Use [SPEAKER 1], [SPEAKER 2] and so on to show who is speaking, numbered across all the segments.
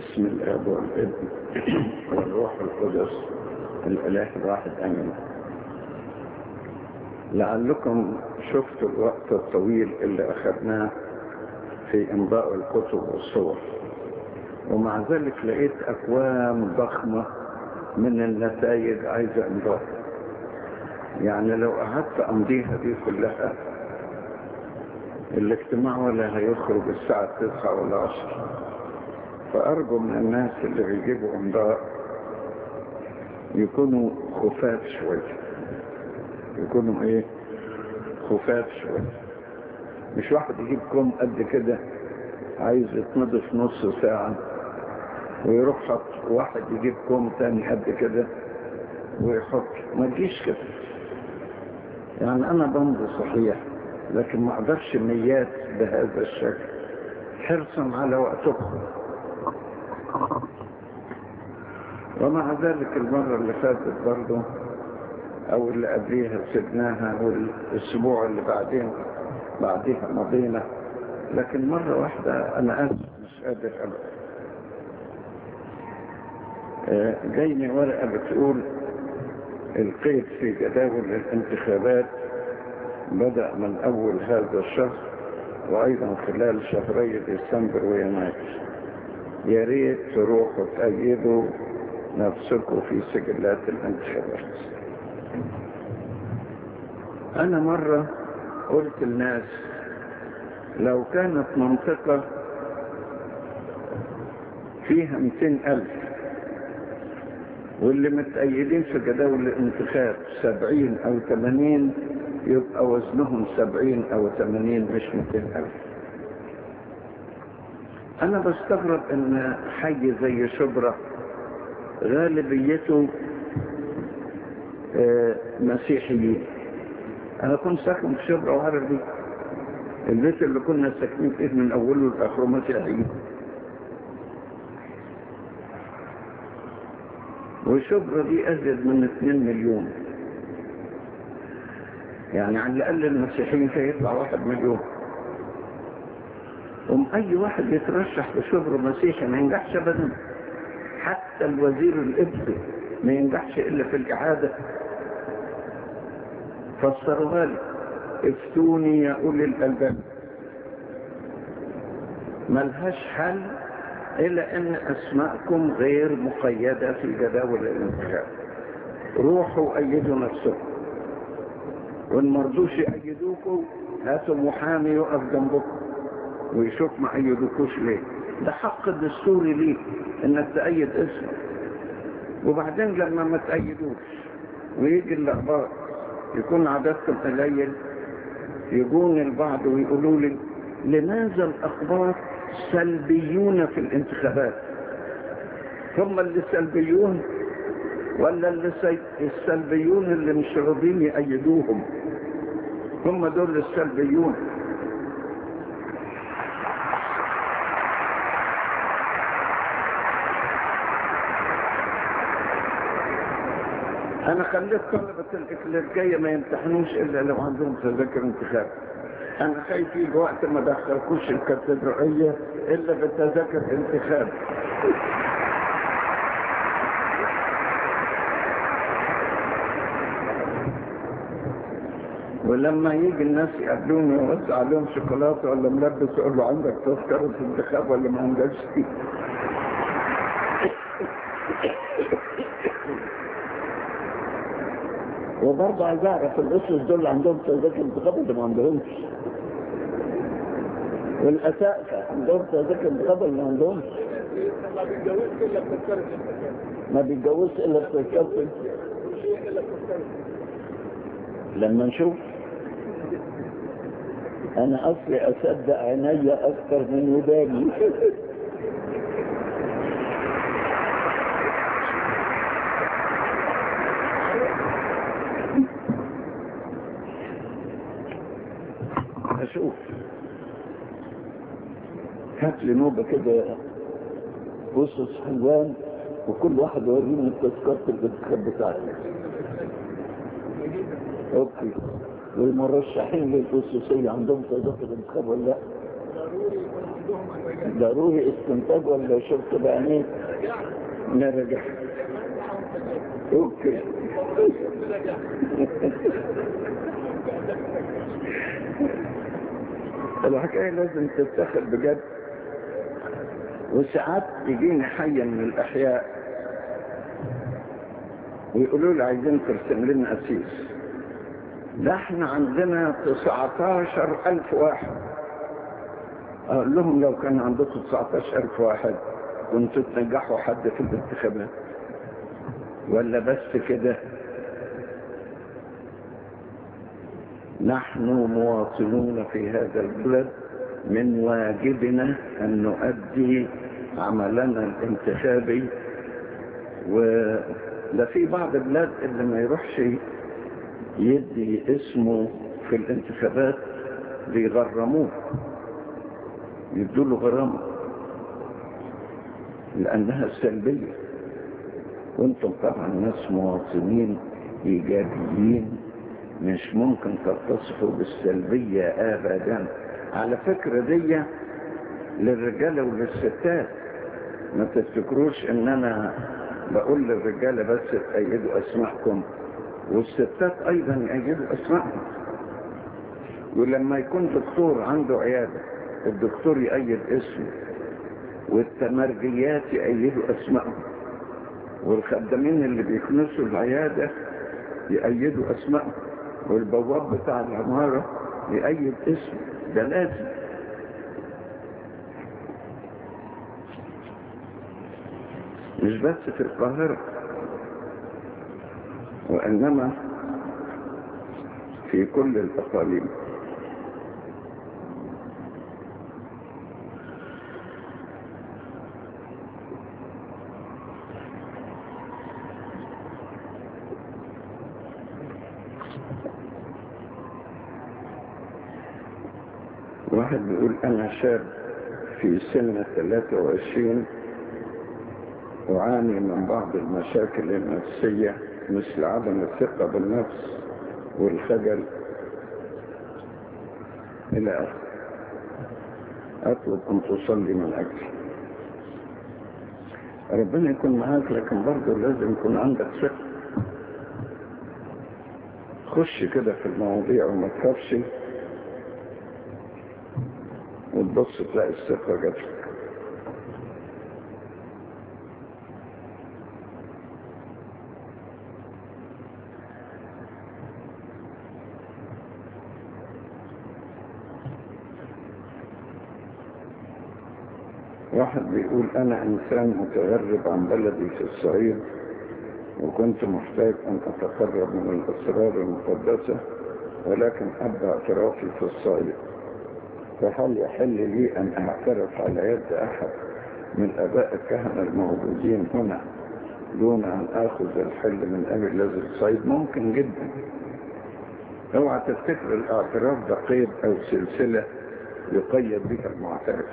[SPEAKER 1] باسم الاب والابن والروح القدس الاله الواحد امين لعلكم شفتوا الوقت الطويل اللي اخذناه في انباء الكتب والصور ومع ذلك لقيت اكوام ضخمه من النتائج عايزه انباء يعني لو قعدت امضيها دي كلها الاجتماع ولا هيخرج الساعة تسعة ولا عشر فأرجو من الناس اللي بيجيبوا أمضاء يكونوا خفاف شوية يكونوا ايه خفاف شوية مش واحد يجيب كوم قد كده عايز يتنضف نص ساعة ويروح حط واحد يجيب كوم تاني قد كده ويحط ما تجيش كده يعني انا بمضي صحيح لكن ما اقدرش ميات بهذا الشكل حرصا على وقتكم ومع ذلك المرة اللي فاتت برضه او اللي قبليها سبناها والاسبوع اللي بعدين بعديها مضينا لكن مرة واحدة انا اسف مش قادر ابدا جايني ورقة بتقول القيد في جداول الانتخابات بدأ من أول هذا الشهر وأيضا خلال شهري ديسمبر ويناير يا ريت تروحوا تأيدوا نفسكم في سجلات الانتخابات أنا مرة قلت للناس لو كانت منطقة فيها 200 ألف واللي متأيدين في جداول الانتخاب 70 أو 80 يبقى وزنهم 70 أو 80 مش 200 ألف أنا بستغرب إن حي زي شبرا غالبيته مسيحيين أنا كنت ساكن في شبرا وعارف دي البيت اللي كنا ساكنين فيه من أوله لآخره مسيحيين وشبرا دي أزيد من 2 مليون يعني على الأقل المسيحيين فيطلع واحد مليون هم أي واحد يترشح بشبر مسيحي ما ينجحش أبدا حتى الوزير الإبسي ما ينجحش إلا في الإعادة فسروها لي افتوني يا أولي الألباب ملهاش حل إلا أن أسماءكم غير مقيدة في جداول الانتخاب روحوا أيدوا نفسكم وإن مرضوش يأيدوكم هاتوا محامي يقف جنبكم ويشوف ما أيدوكوش ليه ده حق الدستوري ليك إنك تأيد اسمك وبعدين لما ما تأيدوش ويجي الأخبار يكون عددكم قليل يجون البعض ويقولوا لي لماذا الأخبار سلبيون في الانتخابات هم اللي سلبيون ولا اللي سي... السلبيون اللي مش راضين يأيدوهم هم دول السلبيون انا خليت طلبة الإكليرجية ما يمتحنوش الا لو عندهم تذاكر انتخاب انا خايف يجي وقت ما دخلكوش الكاتدرائية الا بتذاكر انتخاب ولما يجي الناس يقابلوني يوزع عليهم شوكولاته ولا ملبس يقول له عندك تذكرة انتخاب ولا ما عندكش وبرضه عايز اعرف الاسس دول عندهم تذاكر انتخاب ولا ما عندهمش والاساتذه عندهم تذاكر انتخاب ولا ما عندهمش ما بيتجوزش الا بتذكرة لما نشوف انا اصلي اصدق عيني اكثر من وداني اشوف هات لي نوبة كده بصص حلوان وكل واحد يوريني التذكرة الانتخاب بتاعتي اوكي والمرشحين للخصوصية عندهم تذكر الانتخاب ولا لا ضروري استنتاج ولا شفت بعينيك نرجع اوكي الحكاية لازم تتخذ بجد وساعات يجيني حي من الأحياء ويقولوا لي عايزين ترسم لنا أسيس ده احنا عندنا 19 ألف واحد أقول لهم لو كان عندكم 19 ألف واحد كنتوا تنجحوا حد في الانتخابات ولا بس كده نحن مواطنون في هذا البلد من واجبنا أن نؤدي عملنا الانتخابي وده في بعض البلاد اللي ما يروحش يدي اسمه في الانتخابات بيغرموه يدوا له غرامة لأنها سلبية وانتم طبعا ناس مواطنين إيجابيين مش ممكن تتصفوا بالسلبية أبدا على فكرة دي للرجالة وللستات ما تفتكروش ان انا بقول للرجالة بس تأيدوا اسمائكم والستات ايضا يأيدوا اسمائهم ولما يكون دكتور عنده عيادة الدكتور يأيد اسمه والتمرجيات يأيدوا اسمائهم والخدامين اللي بيكنسوا العيادة يأيدوا اسمائهم والبواب بتاع العمارة يأيد اسمه ده لازم مش بس في القاهرة وإنما في كل الأقاليم واحد بيقول أنا شاب في سن 23 أعاني من بعض المشاكل النفسية مثل عدم الثقة بالنفس والخجل إلى آخره أطلب أن تصلي من أجلي ربنا يكون معاك لكن برضه لازم يكون عندك ثقة خش كده في المواضيع وما تخافش وتبص تلاقي الثقة جاتلك واحد بيقول أنا إنسان متغرب عن بلدي في الصعيد وكنت محتاج أن أتقرب من الأسرار المقدسة ولكن أبدأ اعترافي في الصعيد فهل يحل لي أن أعترف على يد أحد من أباء الكهنة الموجودين هنا دون أن آخذ الحل من أبي الذي الصعيد ممكن جدا اوعى تفتكر الاعتراف ده قيد أو سلسلة يقيد بها المعترف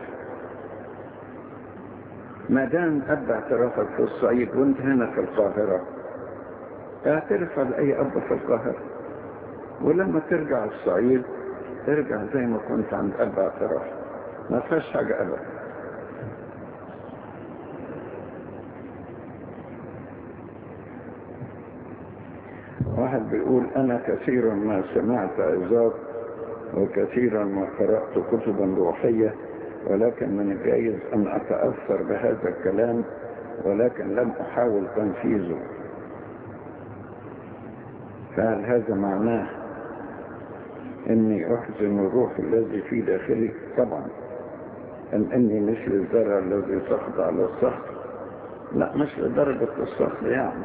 [SPEAKER 1] ما دام أب اعترافك في الصعيد وانت هنا في القاهرة اعترف على أي أب في القاهرة ولما ترجع الصعيد ارجع زي ما كنت عند أب اعتراف ما فيهاش حاجة أبدا واحد بيقول أنا كثيرا ما سمعت عظات وكثيرا ما قرأت كتبا روحية ولكن من الجائز أن أتأثر بهذا الكلام ولكن لم أحاول تنفيذه فهل هذا معناه أني أحزن الروح الذي في داخلي طبعا أم أني مثل الزرع الذي سقط على الصخر لا مش لدرجة الصخر يعني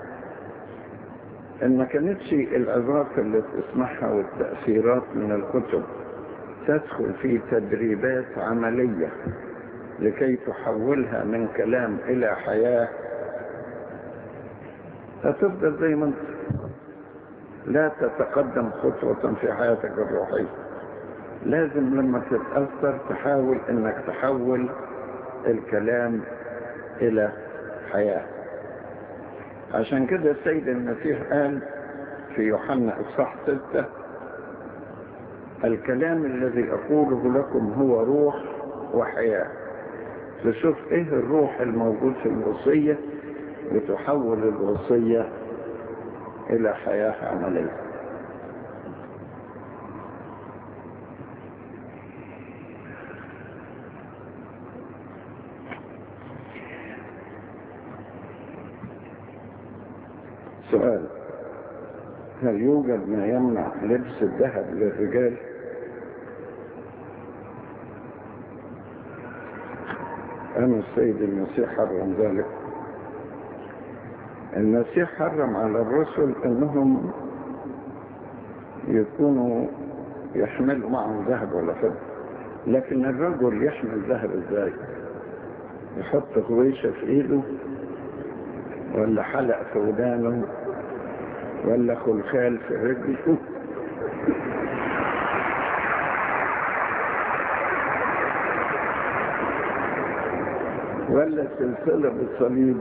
[SPEAKER 1] إن ما كانتش العظات اللي تسمعها والتأثيرات من الكتب تدخل في تدريبات عملية لكي تحولها من كلام إلى حياة هتفضل زي ما انت لا تتقدم خطوة في حياتك الروحية لازم لما تتأثر تحاول انك تحول الكلام الى حياة عشان كده السيد المسيح قال في يوحنا اصحاح ستة الكلام الذي أقوله لكم هو روح وحياة تشوف ايه الروح الموجود في الوصية وتحول الوصية الى حياة عملية سؤال هل يوجد ما يمنع لبس الذهب للرجال أم السيد المسيح حرم ذلك المسيح حرم على الرسل أنهم يكونوا يحملوا معهم ذهب ولا فضة لكن الرجل يحمل ذهب ازاي يحط غويشة في ايده ولا حلق في ودانه ولا خلخال في رجله ولا سلسلة بالصليب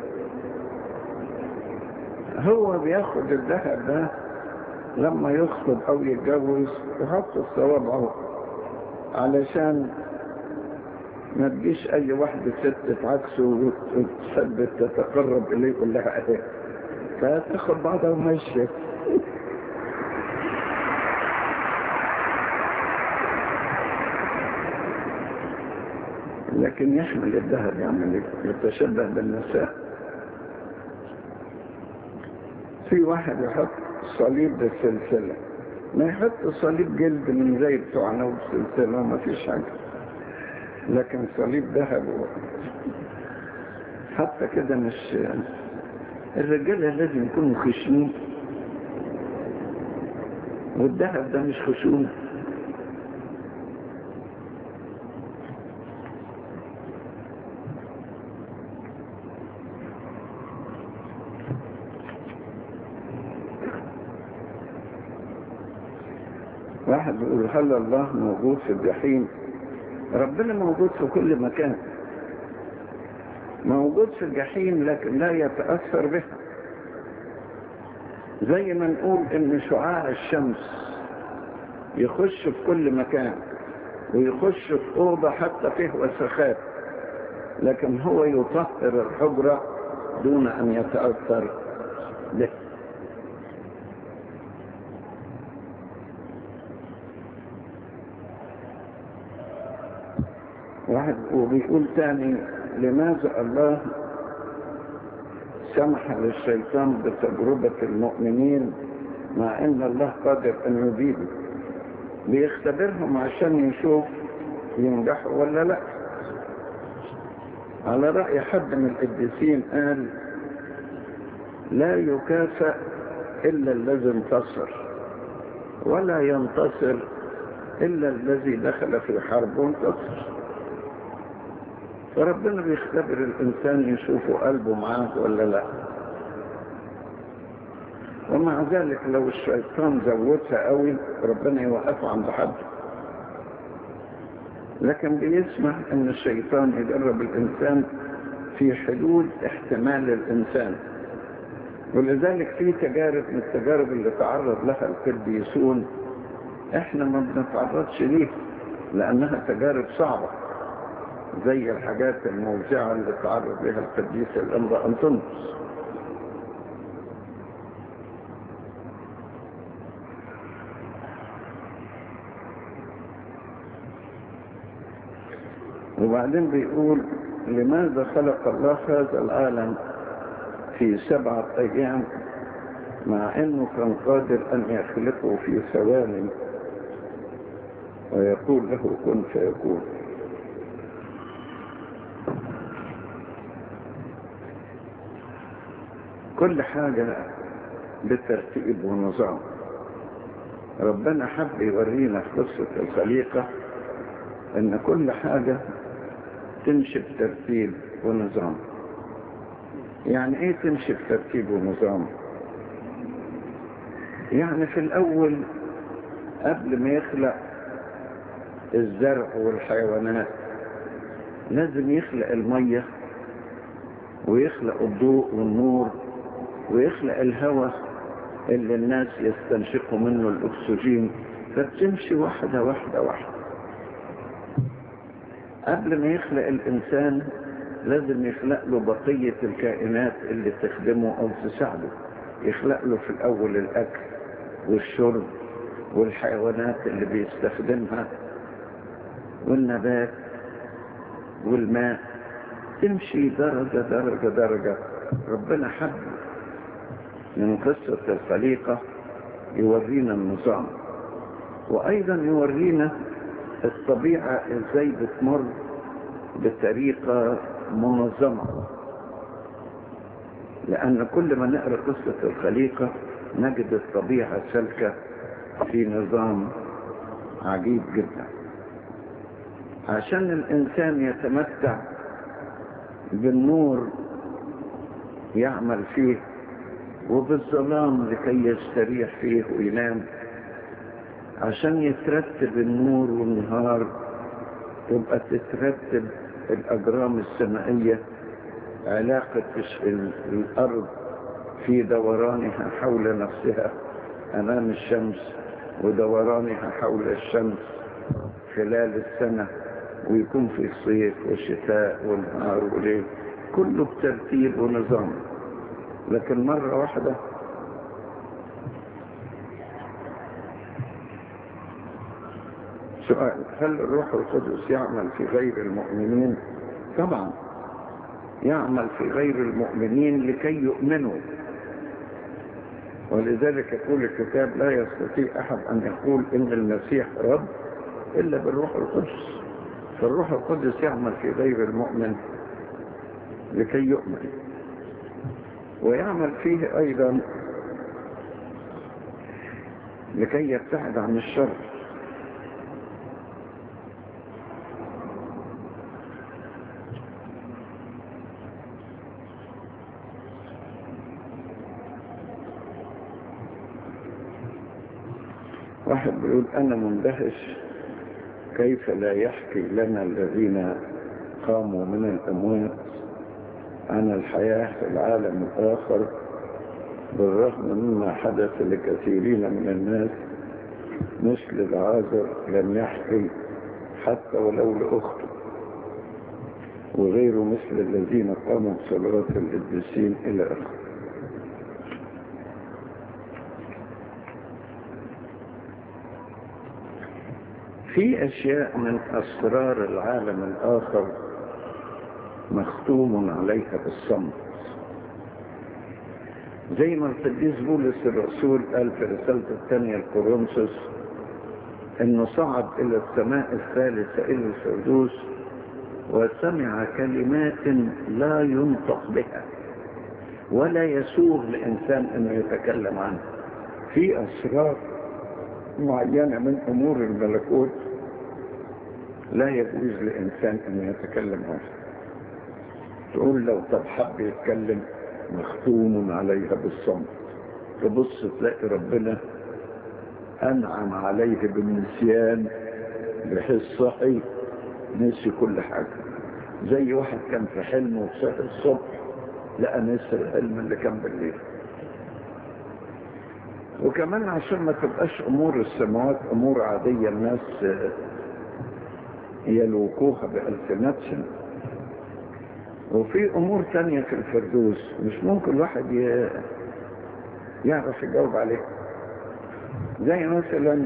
[SPEAKER 1] هو بياخد الذهب ده لما يخطب او يتجوز يحط الصوابع علشان ما تجيش اي واحدة ست تعكسه وتثبت تتقرب اليه يقول لها ايه فتاخد بعضها ومشي لكن يحمل الذهب يعمل يتشبه بالنساء في واحد يحط صليب بالسلسلة ما يحط صليب جلد من زي بتوعنا وبسلسلة وما فيش حاجة لكن صليب ذهب و... حتى كده مش الرجالة لازم يكونوا خشنين والذهب ده مش خشونة واحد بيقول هل الله موجود في الجحيم ربنا موجود في كل مكان موجود في الجحيم لكن لا يتأثر بها زي ما نقول ان شعاع الشمس يخش في كل مكان ويخش في أوضة حتى فيه وسخات لكن هو يطهر الحجرة دون أن يتأثر به واحد وبيقول تاني لماذا الله سمح للشيطان بتجربة المؤمنين مع ان الله قادر ان يبيده بيختبرهم عشان يشوف ينجحوا ولا لا على رأي حد من القديسين قال لا يكافئ إلا الذي انتصر ولا ينتصر إلا الذي دخل في حرب وانتصر فربنا بيختبر الإنسان يشوفه قلبه معاه ولا لا ومع ذلك لو الشيطان زودها قوي ربنا يوقفه عند حد لكن بيسمح ان الشيطان يجرب الانسان في حدود احتمال الانسان ولذلك في تجارب من التجارب اللي تعرض لها القديسون احنا ما بنتعرضش ليها لانها تجارب صعبه زي الحاجات الموجعة اللي تعرض لها القديس الأمر أنطونيوس وبعدين بيقول لماذا خلق الله هذا العالم في سبعة أيام مع أنه كان قادر أن يخلقه في ثواني ويقول له كن فيكون كل حاجة بترتيب ونظام ربنا حب يورينا في قصة الخليقة ان كل حاجة تمشي بترتيب ونظام يعني ايه تمشي بترتيب ونظام يعني في الاول قبل ما يخلق الزرع والحيوانات لازم يخلق المية ويخلق الضوء والنور ويخلق الهواء اللي الناس يستنشقوا منه الأكسجين فبتمشي واحدة واحدة واحدة قبل ما يخلق الإنسان لازم يخلق له بقية الكائنات اللي تخدمه أو تساعده يخلق له في الأول الأكل والشرب والحيوانات اللي بيستخدمها والنبات والماء تمشي درجة درجة درجة ربنا حب من قصة الخليقة يورينا النظام وأيضا يورينا الطبيعة ازاي بتمر بطريقة منظمة لأن كل ما نقرأ قصة الخليقة نجد الطبيعة سالكة في نظام عجيب جدا عشان الإنسان يتمتع بالنور يعمل فيه وبالظلام لكي يستريح فيه وينام عشان يترتب النور والنهار تبقى تترتب الأجرام السمائية علاقة الأرض في دورانها حول نفسها أمام الشمس ودورانها حول الشمس خلال السنة ويكون في صيف وشتاء ونهار وليل كله بترتيب ونظام لكن مرة واحدة سؤال هل الروح القدس يعمل في غير المؤمنين طبعا يعمل في غير المؤمنين لكي يؤمنوا ولذلك يقول الكتاب لا يستطيع أحد أن يقول إن المسيح رب إلا بالروح القدس فالروح القدس يعمل في غير المؤمن لكي يؤمن ويعمل فيه أيضا لكي يبتعد عن الشر واحد بيقول أنا مندهش كيف لا يحكي لنا الذين قاموا من الأموات عن الحياة في العالم الآخر بالرغم مما حدث لكثيرين من الناس مثل العازر لم يحكي حتى ولو لأخته وغيره مثل الذين قاموا بصلوات القديسين إلى آخره في أشياء من أسرار العالم الآخر مختوم عليها بالصمت زي ما القديس بولس الرسول قال في رسالته الثانية الكورنثوس انه صعد الى السماء الثالثة الى الفردوس وسمع كلمات لا ينطق بها ولا يسوغ لإنسان أنه يتكلم عنها في أسرار معينة من أمور الملكوت لا يجوز لإنسان أن يتكلم عنها تقول لو طب حب يتكلم مختوم عليها بالصمت تبص تلاقي ربنا أنعم عليه بالنسيان بحيث صحي نسي كل حاجة زي واحد كان في حلم وصحي الصبح لقى نسي الحلم اللي كان بالليل وكمان عشان ما تبقاش امور السماوات امور عادية الناس يلوكوها بألسنتهم وفي امور تانية في الفردوس مش ممكن الواحد ي... يعرف يجاوب عليها زي مثلا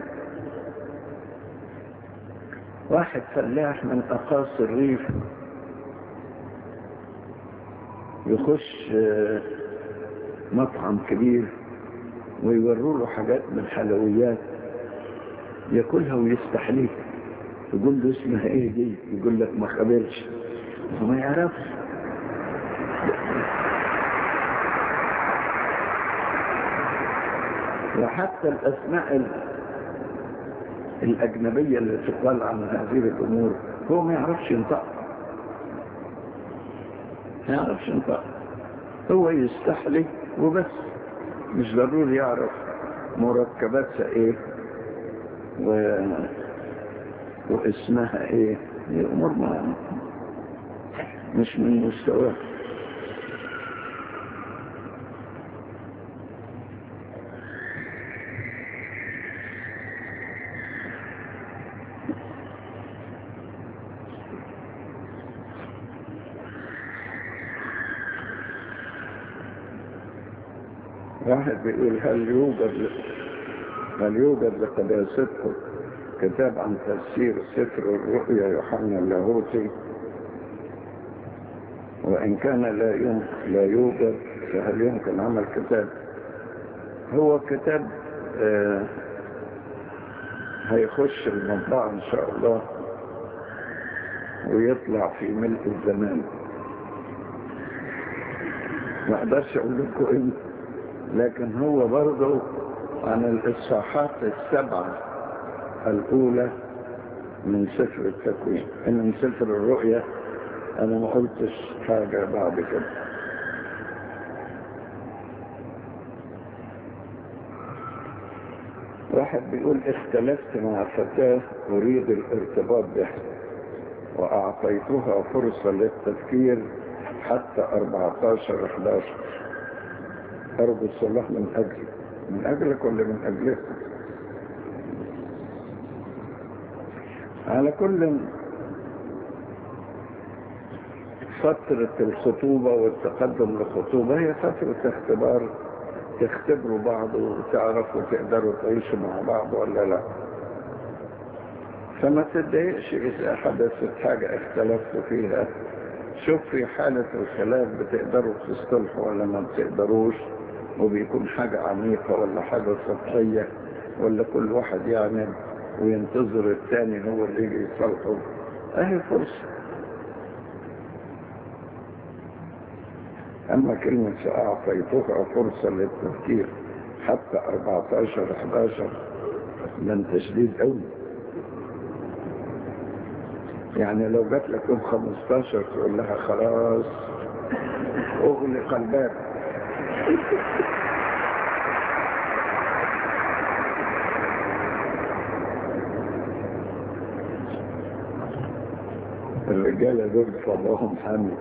[SPEAKER 1] واحد فلاح من اقاصي الريف يخش مطعم كبير ويوروا له حاجات من الحلويات ياكلها ويستحليها يقول له اسمها ايه دي يقول لك ما خبرش وما يعرفش وحتى الاسماء الاجنبيه اللي تقال عن هذه الامور هو ما يعرفش ينطقها ما يعرفش ينطقها هو يستحلي وبس مش ضروري يعرف مركباتها ايه و... واسمها ايه دي امور ما مش من مستواه واحد بيقول هل يوجد هل يوجد لقداستكم كتاب عن تفسير سفر الرؤيا يوحنا اللاهوتي وإن كان لا يمكن لا يوجد فهل يمكن عمل كتاب هو كتاب آه هيخش المطبعة إن شاء الله ويطلع في ملء الزمان ما اقدرش اقول لكم ايه لكن هو برضه عن الاصحاحات السبعه الاولى من سفر التكوين ان من سفر الرؤيا انا ما قلتش حاجه بعد كده واحد بيقول اختلفت مع فتاه اريد الارتباط بها واعطيتها فرصه للتفكير حتى 14 11 أرجو الصلاح من أجلك من أجلك ولا من أجلك على كل فترة الخطوبة والتقدم للخطوبة هي فترة اختبار تختبروا بعض وتعرفوا تقدروا تعيشوا مع بعض ولا لا فما تتضايقش إذا حدثت حاجة اختلفتوا فيها شوف في حالة الخلاف بتقدروا تصطلحوا ولا ما بتقدروش وبيكون حاجة عميقة ولا حاجة سطحية ولا كل واحد يعمل وينتظر الثاني هو اللي يجي يصلحه اهي فرصة اما كلمة سأعطيتها فرصة للتفكير حتى 14 11 من تشديد قوي يعني لو جات لك يوم 15 تقول لها خلاص اغلق الباب الرجالة دول فضلهم حامي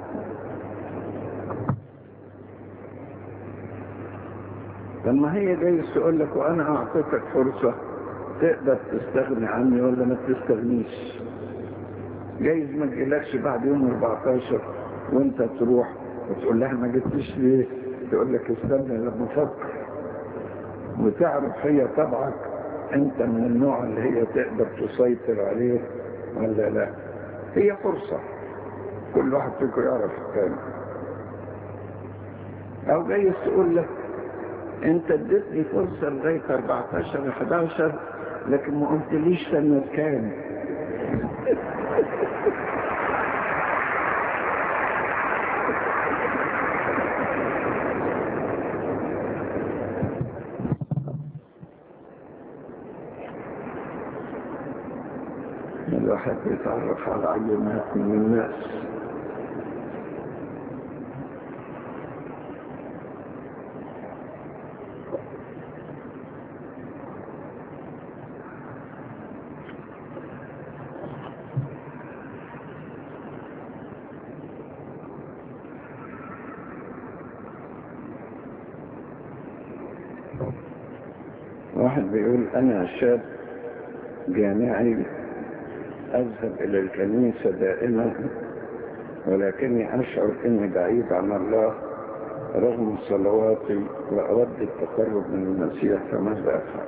[SPEAKER 1] لما هي جاي تقول لك وانا اعطيتك فرصة تقدر تستغني عني ولا ما تستغنيش جايز ما تجيلكش بعد يوم 14 وانت تروح وتقول لها ما جبتش ليه تقول لك استنى لما افكر وتعرف هي طبعك انت من النوع اللي هي تقدر تسيطر عليه ولا لا هي فرصة كل واحد فيكم يعرف الثاني او جايز تقول لك انت اديتني فرصة لغاية 14 11 لكن ما قلتليش سنة كام الواحد يتعرف على عينات من الناس واحد بيقول أنا شاب جامعي أذهب إلى الكنيسة دائما ولكني أشعر أني بعيد عن الله رغم صلواتي وأود التقرب من المسيح فماذا أفعل؟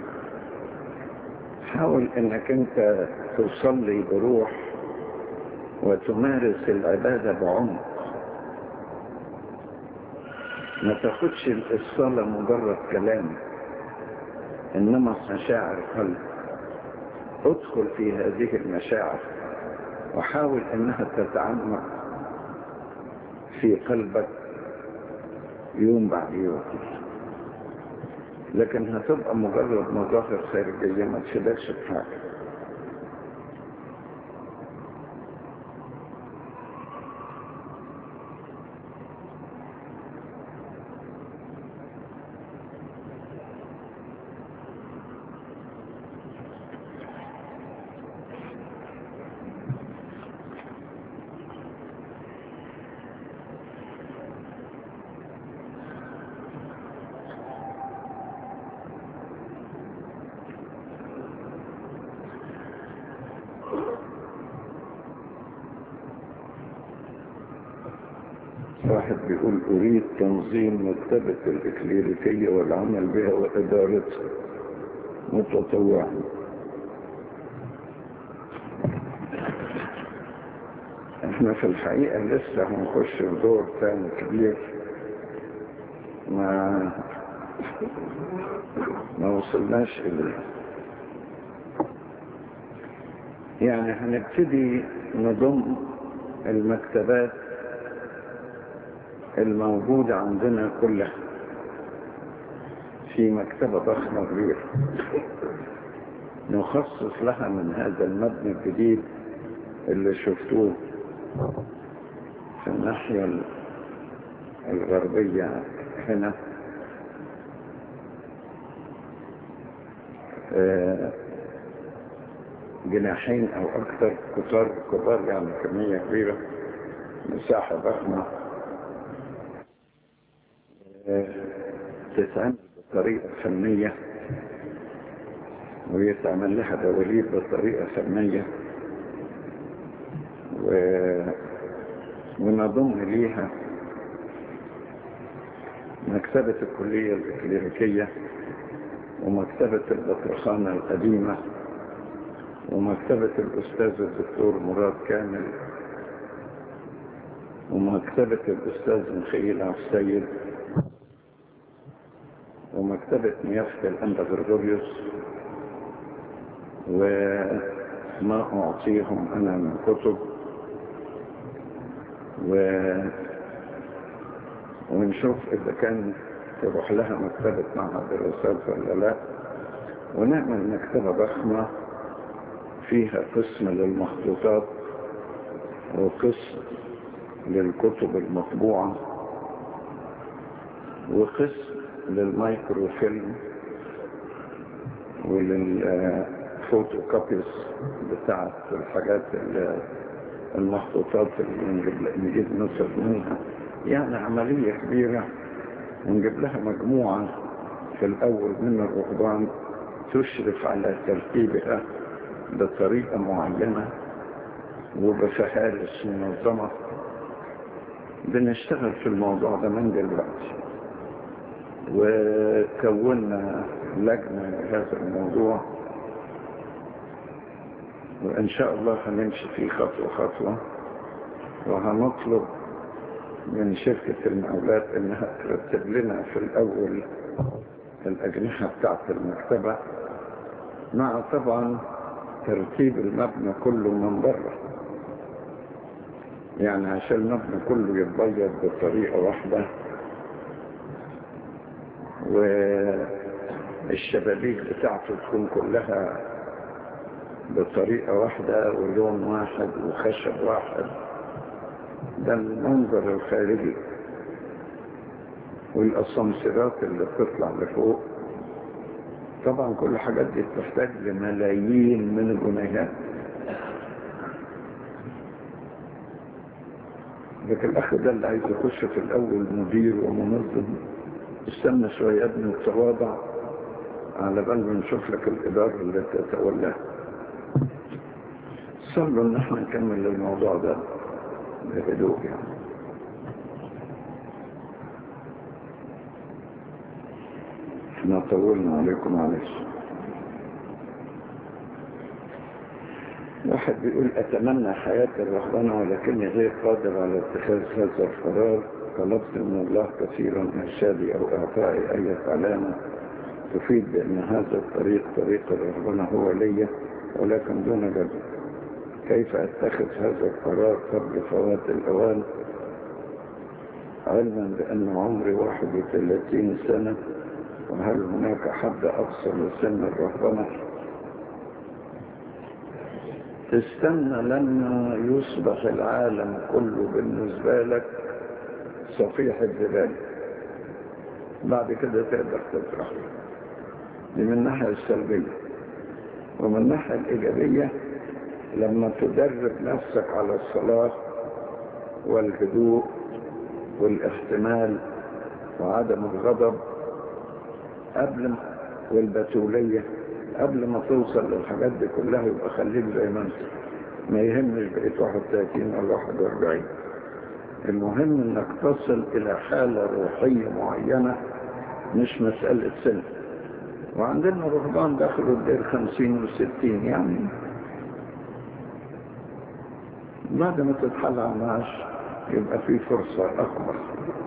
[SPEAKER 1] حاول أنك أنت تصلي بروح وتمارس العبادة بعمق ما تاخدش الصلاة مجرد كلام إنما مشاعر قلب ادخل في هذه المشاعر وحاول انها تتعمق في قلبك يوم بعد يوم لكن هتبقى مجرد مظاهر خارجية ما تشدكش بحاجة واحد بيقول أريد تنظيم مكتبة الإكليريكية والعمل بها وإدارتها متطوعا احنا في الحقيقة لسه هنخش في دور تاني كبير ما ما وصلناش إليه يعني هنبتدي نضم المكتبات الموجودة عندنا كلها في مكتبة ضخمة كبيرة نخصص لها من هذا المبنى الجديد اللي شفتوه في الناحية الغربية هنا جناحين او اكثر كتار كبار يعني كمية كبيرة مساحة ضخمة تتعمل بطريقة فنية ويتعمل لها دواليب بطريقة فنية و... ونضم ليها مكتبة الكلية الإكليريكية ومكتبة البطرخانة القديمة ومكتبة الأستاذ الدكتور مراد كامل ومكتبة الأستاذ مخيل عبد السيد ومكتبة نيافة الأنبا غرغوريوس وما أعطيهم أنا من كتب و... ونشوف إذا كان تروح لها مكتبة معهد الرسالة ولا لا ونعمل مكتبة ضخمة فيها قسم للمخطوطات وقسم للكتب المطبوعة وقسم للمايكرو فيلم وللفوتو كوبيز بتاعت الحاجات المخطوطات اللي نجيب نصف منها يعني عملية كبيرة ونجيب لها مجموعة في الأول من الرهبان تشرف على ترتيبها بطريقة معينة وبفهارس منظمة بنشتغل في الموضوع ده من دلوقتي وكونا لجنة لهذا الموضوع وإن شاء الله هنمشي فيه خطوة خطوة وهنطلب من شركة المقاولات إنها ترتب لنا في الأول الأجنحة بتاعت المكتبة مع طبعا ترتيب المبنى كله من بره يعني عشان المبنى كله يتبيض بطريقة واحدة والشبابيك بتاعته تكون كلها بطريقة واحدة ولون واحد وخشب واحد ده المنظر الخارجي والأسانسيرات اللي بتطلع لفوق طبعا كل حاجات دي بتحتاج لملايين من الجنيهات لكن الأخ ده اللي عايز يخش في الأول مدير ومنظم استنى شوية يا ابني وتواضع على بال ما نشوف لك الإدارة اللي تتولاها صلوا ان احنا نكمل الموضوع ده بهدوء يعني احنا طولنا عليكم معلش واحد بيقول اتمنى حياة الرهبنة ولكني غير قادر على اتخاذ هذا القرار طلبت من الله كثيرا ارشادي او اعطائي اي علامة تفيد بان هذا الطريق طريق الرهبنة هو لي ولكن دون جدل كيف اتخذ هذا القرار قبل فوات الاوان علما بان عمري 31 سنة وهل هناك حد اقصى لسن الرهبنة تستنى لما يصبح العالم كله بالنسبة لك صفيحة زبالة بعد كده تقدر تفرح دي من الناحية السلبية ومن الناحية الإيجابية لما تدرب نفسك على الصلاة والهدوء والاحتمال وعدم الغضب قبل ما والبتولية قبل ما توصل للحاجات دي كلها يبقى خليك زي ما انت ما يهمش بقيت 31 ولا 41 المهم انك تصل الى حالة روحية معينة مش مسألة سن وعندنا رهبان دخلوا الدير خمسين وستين يعني بعد ما تتحل على المعاش يبقى في فرصة أكبر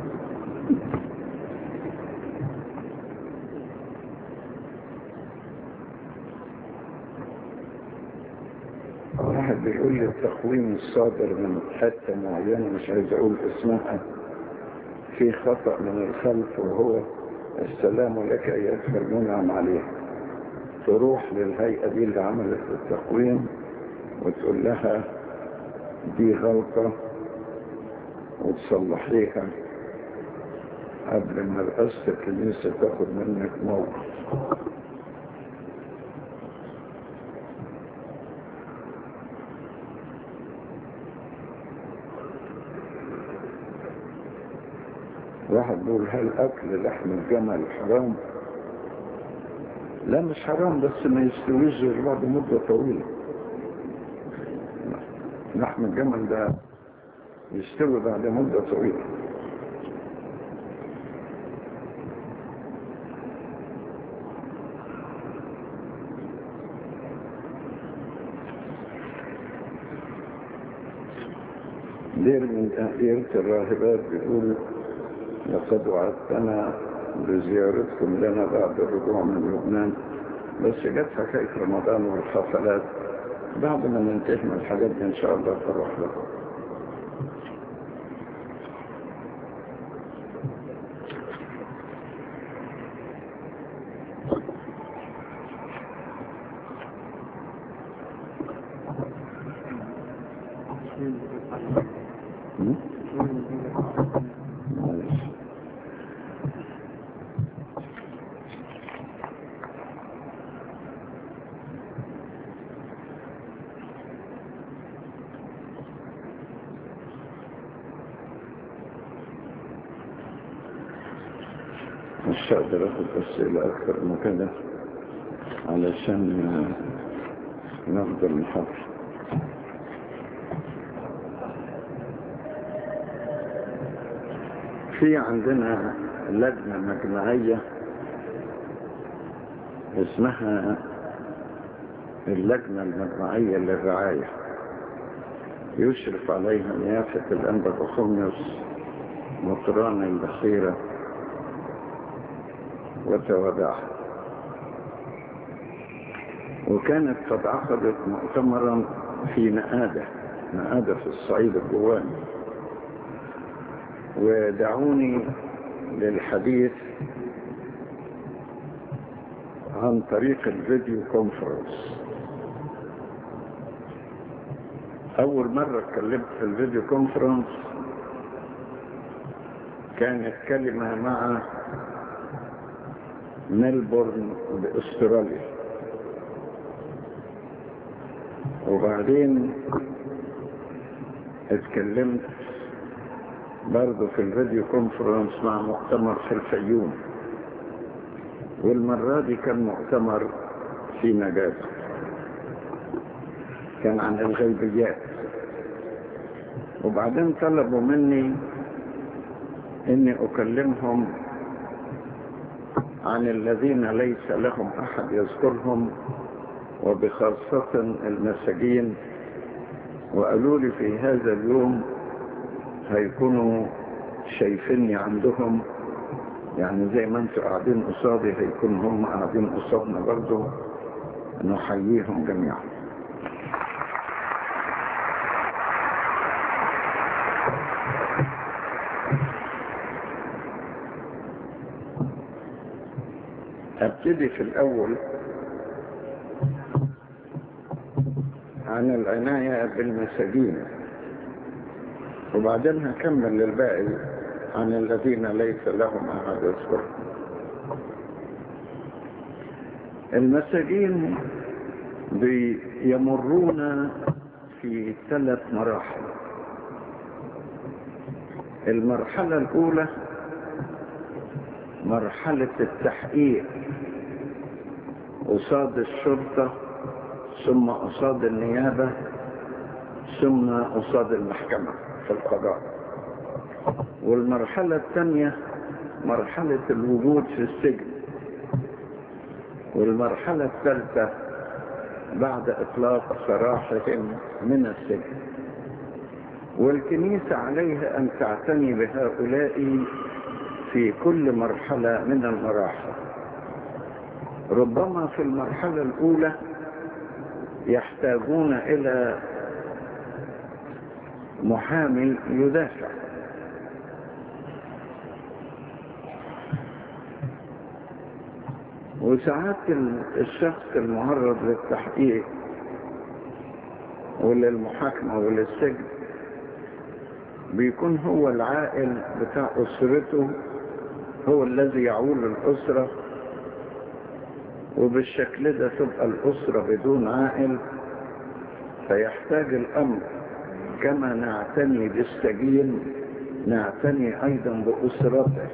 [SPEAKER 1] واحد بيقول لي التقويم الصادر من حتة معينة مش عايز أقول اسمها في خطأ من الخلف وهو السلام لك أيها المنعم عليه تروح للهيئة دي اللي عملت التقويم وتقول لها دي غلطة وتصلحيها قبل ما رئاسة الكنيسة تاخد منك موقف واحد بيقول هل أكل لحم الجمل حرام؟ لا مش حرام بس ما يستويش غير بعد مدة طويلة لحم الجمل ده يستوي بعد مدة طويلة دير من ديرة الراهبات بيقول لقد وعدتنا بزيارتكم لنا بعد الرجوع من لبنان بس جت حكاية رمضان والحفلات بعد ما ننتهي من الحاجات دي ان شاء الله تروح لكم معلش مش هقدر اخد اسئلة اكتر من كده علشان آه، ناخد المحاضرة في عندنا لجنة مجمعية اسمها اللجنة المجمعية للرعاية يشرف عليها نيافة الأنبا بخميس مطران البحيرة وتوابعها وكانت قد عقدت مؤتمرا في نآدة نآدة في الصعيد الجواني ودعوني للحديث عن طريق الفيديو كونفرنس أول مرة اتكلمت في الفيديو كونفرنس كانت كلمة مع ملبورن بأستراليا وبعدين اتكلمت برضه في الفيديو كونفرنس مع مؤتمر في الفيوم والمرة دي كان مؤتمر في نجاسة كان عن الغيبيات وبعدين طلبوا مني اني اكلمهم عن الذين ليس لهم احد يذكرهم وبخاصة المساجين وقالوا لي في هذا اليوم هيكونوا شايفيني عندهم يعني زي ما انتوا قاعدين قصادي هيكون هم قاعدين قصادنا برضو نحييهم جميعا ابتدي في الاول عن العناية بالمساجين وبعدين هكمل للباقي عن الذين ليس لهم أحد يذكر المساجين بيمرون في ثلاث مراحل المرحلة الأولى مرحلة التحقيق قصاد الشرطة ثم قصاد النيابة ثم قصاد المحكمة في القضاء والمرحلة الثانية مرحلة الوجود في السجن والمرحلة الثالثة بعد إطلاق سراحهم من السجن والكنيسة عليها أن تعتني بهؤلاء في كل مرحلة من المراحل ربما في المرحلة الأولى يحتاجون إلى محامي يدافع وساعات الشخص المعرض للتحقيق وللمحاكمة وللسجن بيكون هو العائل بتاع أسرته هو الذي يعول الأسرة وبالشكل ده تبقى الأسرة بدون عائل فيحتاج الأمر كما نعتني بالسجين نعتني أيضا بأسرته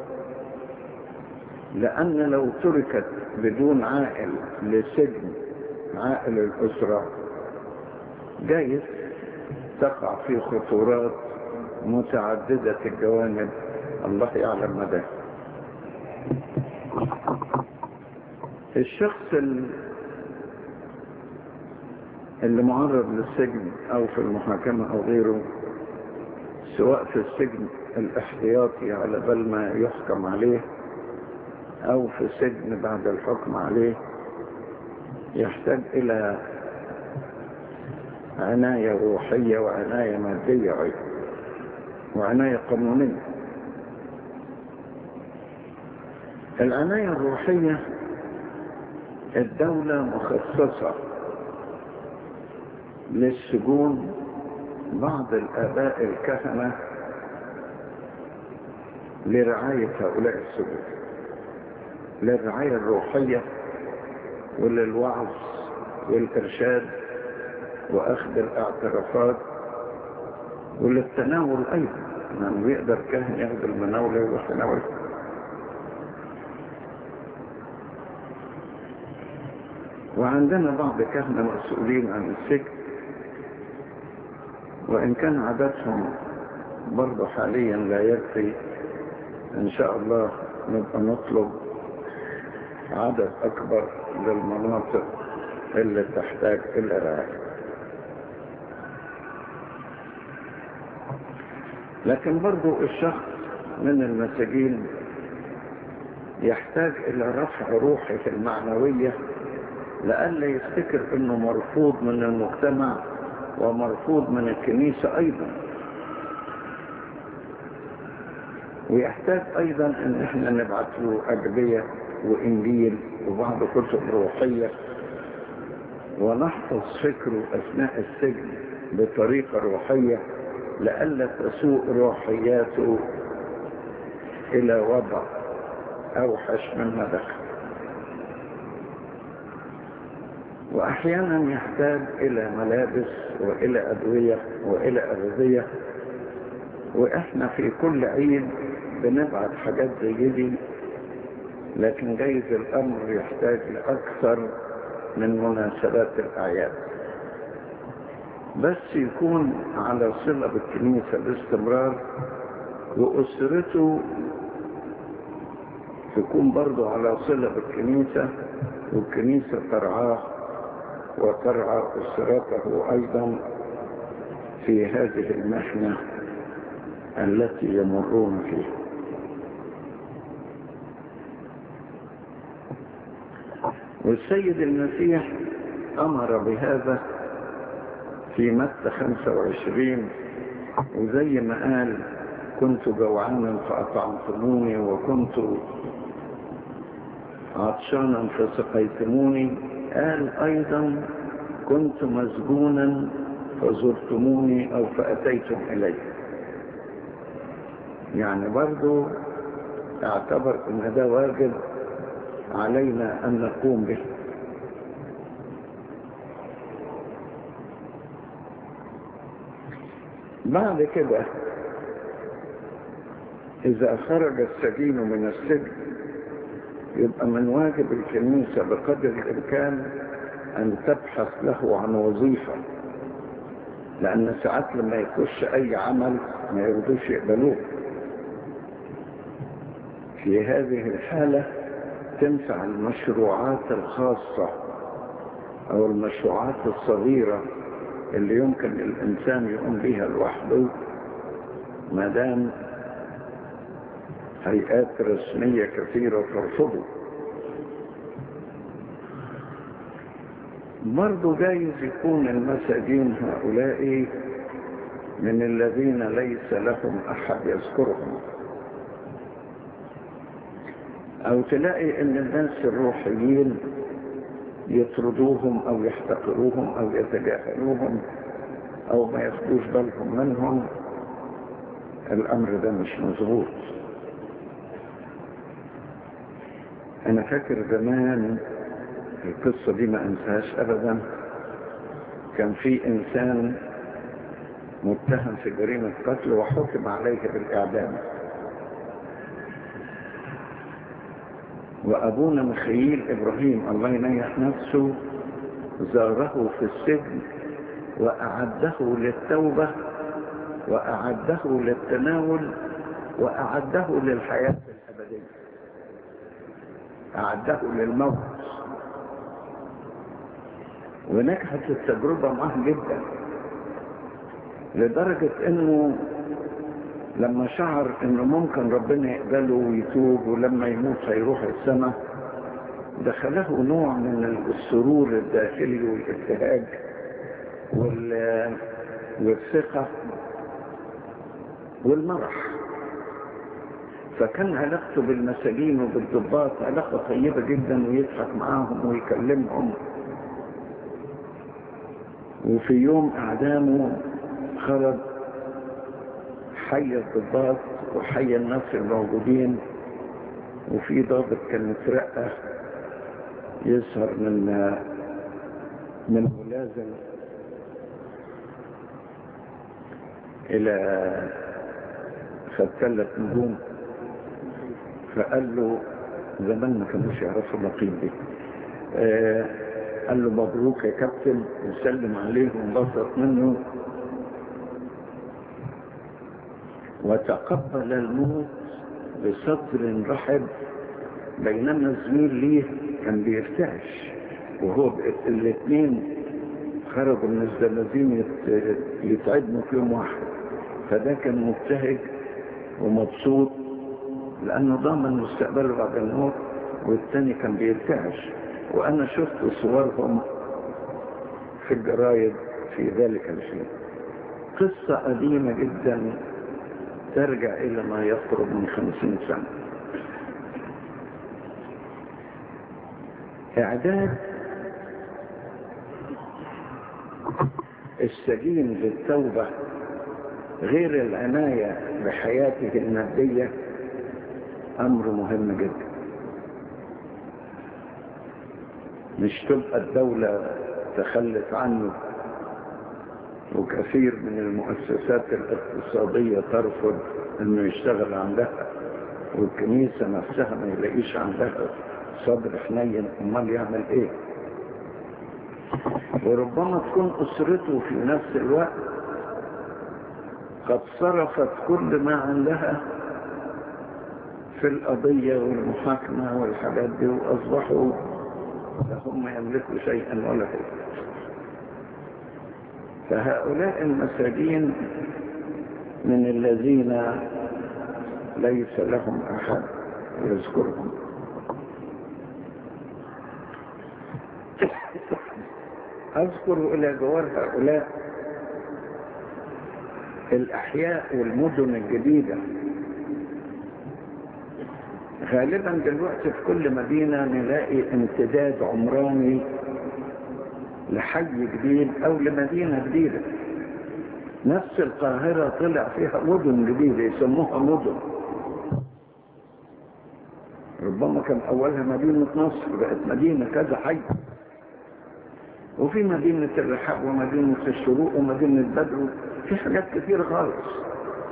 [SPEAKER 1] لأن لو تركت بدون عائل لسجن عائل الأسرة جايز تقع في خطورات متعددة الجوانب الله يعلم مدى الشخص اللي معرض للسجن او في المحاكمة او غيره سواء في السجن الاحتياطي على بال ما يحكم عليه او في السجن بعد الحكم عليه يحتاج الى عناية روحية وعناية مادية أيضا وعناية قانونية العناية الروحية الدولة مخصصة للسجون بعض الآباء الكهنة لرعاية هؤلاء السجون للرعاية الروحية وللوعظ والإرشاد وأخذ الاعترافات وللتناول أيضا يعني بيقدر كاهن ياخد المناولة والتناول وعندنا بعض كهنة مسؤولين عن السجن وإن كان عددهم برضه حاليا لا يكفي إن شاء الله نبقى نطلب عدد أكبر للمناطق اللي تحتاج إلى رعاية لكن برضو الشخص من المساجين يحتاج إلى رفع روحه المعنوية لألا يفتكر أنه مرفوض من المجتمع ومرفوض من الكنيسة أيضا ويحتاج أيضا أن احنا نبعث له أدبية وإنجيل وبعض كتب روحية ونحفظ فكره أثناء السجن بطريقة روحية لئلا تسوء روحياته إلى وضع أوحش مما دخل وأحيانا يحتاج إلى ملابس وإلى أدوية وإلى أغذية وإحنا في كل عيد بنبعت حاجات زي دي لكن جايز الأمر يحتاج لأكثر من مناسبات الأعياد بس يكون على صلة بالكنيسة باستمرار وأسرته تكون برضه على صلة بالكنيسة والكنيسة ترعاه وترعى أسرته أيضا في هذه المحنة التي يمرون فيها والسيد المسيح أمر بهذا في متى 25 وزي ما قال كنت جوعانا فأطعمتموني وكنت عطشانا فسقيتموني قال أيضا كنت مسجونا فزرتموني أو فأتيتم إلي يعني برضو اعتبر ان ده واجب علينا ان نقوم به بعد كده اذا خرج السجين من السجن يبقى من واجب الكنيسة بقدر الامكان ان تبحث له عن وظيفة لان ساعات لما يخش اي عمل ما يرضوش يقبلوه في هذه الحالة تنفع المشروعات الخاصة أو المشروعات الصغيرة اللي يمكن الإنسان يقوم بها لوحده ما دام هيئات رسمية كثيرة ترفضه برضو جايز يكون المساجين هؤلاء من الذين ليس لهم أحد يذكرهم أو تلاقي أن الناس الروحيين يطردوهم أو يحتقروهم أو يتجاهلوهم أو ما ياخدوش بالهم منهم الأمر ده مش مظبوط أنا فاكر زمان القصة دي ما أنساهاش أبدا كان في إنسان متهم في جريمة قتل وحكم عليه بالإعدام وأبونا مخيل إبراهيم الله ينيح نفسه زاره في السجن وأعده للتوبة وأعده للتناول وأعده للحياة الأبدية أعده للموت ونجحت التجربة معه جدا لدرجة انه لما شعر انه ممكن ربنا يقبله ويتوب ولما يموت هيروح السماء دخله نوع من السرور الداخلي والابتهاج وال... والثقة والمرح فكان علاقته بالمساجين وبالضباط علاقة طيبة جدا ويضحك معاهم ويكلمهم وفي يوم اعدامه خرج حي الضباط وحي الناس الموجودين وفي ضابط كان مترقى يظهر من من ملازم الى خد ثلاث نجوم فقال له زمان ما كانوش يعرفوا النقيب دي آه قال له مبروك يا كابتن وسلم عليه وانبسط منه وتقبل الموت بصدر رحب بينما الزميل ليه كان بيرتعش وهو الاثنين خرجوا من الزلازين يتعدموا في يوم واحد فده كان مبتهج ومبسوط لانه ضامن مستقبله بعد الموت والثاني كان بيرتعش وانا شفت صورهم في الجرايد في ذلك الحين قصة قديمة جدا ترجع الى ما يقرب من خمسين سنة اعداد السجين للتوبة غير العناية بحياته المادية امر مهم جدا مش تبقى الدولة تخلت عنه وكثير من المؤسسات الاقتصادية ترفض انه يشتغل عندها والكنيسة نفسها ما يلاقيش عندها صدر حنين امال يعمل ايه وربما تكون اسرته في نفس الوقت قد صرفت كل ما عندها في القضية والمحاكمة والحاجات دي واصبحوا لا هم يملكوا شيئا ولا شيء فهؤلاء المساجين من الذين ليس لهم أحد يذكرهم أذكر إلى جوار هؤلاء الأحياء والمدن الجديدة غالبا دلوقتي في كل مدينة نلاقي امتداد عمراني لحي جديد او لمدينة جديدة نفس القاهرة طلع فيها مدن جديدة يسموها مدن ربما كان اولها مدينة نصر بقت مدينة كذا حي وفي مدينة الرحاب ومدينة الشروق ومدينة بدر في حاجات كثيرة خالص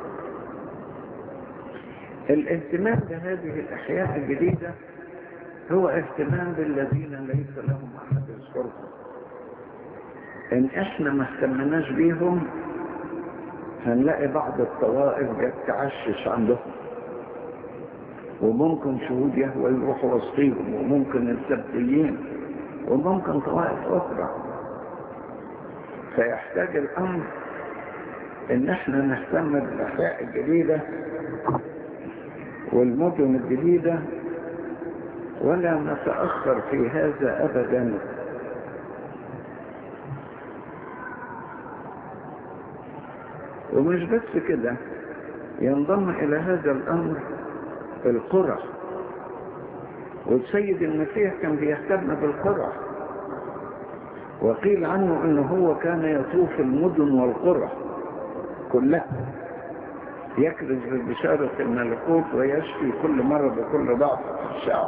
[SPEAKER 1] الاهتمام بهذه الأحياء الجديدة هو اهتمام بالذين ليس لهم أحد يذكرهم إن إحنا ما اهتمناش بيهم هنلاقي بعض الطوائف جت تعشش عندهم وممكن شهود يهوى يروحوا وسطيهم وممكن السبتيين وممكن طوائف أخرى فيحتاج الأمر إن احنا نهتم بالأحياء الجديدة والمدن الجديدة ولا نتأخر في هذا أبدا ومش بس كده ينضم إلى هذا الأمر القرى والسيد المسيح كان بيهتم بالقرى وقيل عنه انه هو كان يطوف المدن والقرى كلها يكرز ببشارة الملكوت ويشفي كل مرض وكل ضعف في الشعب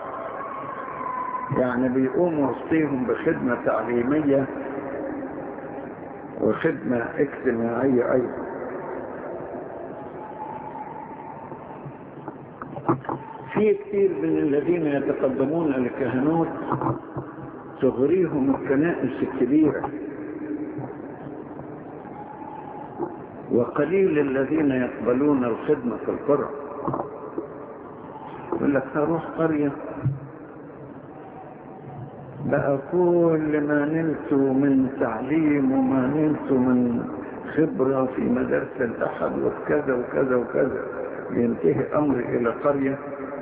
[SPEAKER 1] يعني بيقوم وسطيهم بخدمة تعليمية وخدمة اجتماعية أيضا في كثير من الذين يتقدمون للكهنوت تغريهم الكنائس الكبيرة وقليل الذين يقبلون الخدمة في القرى يقول لك هروح قرية بقى كل ما نلت من تعليم وما نلت من خبرة في مدرسة الأحد وكذا وكذا وكذا ينتهي أمري إلى قرية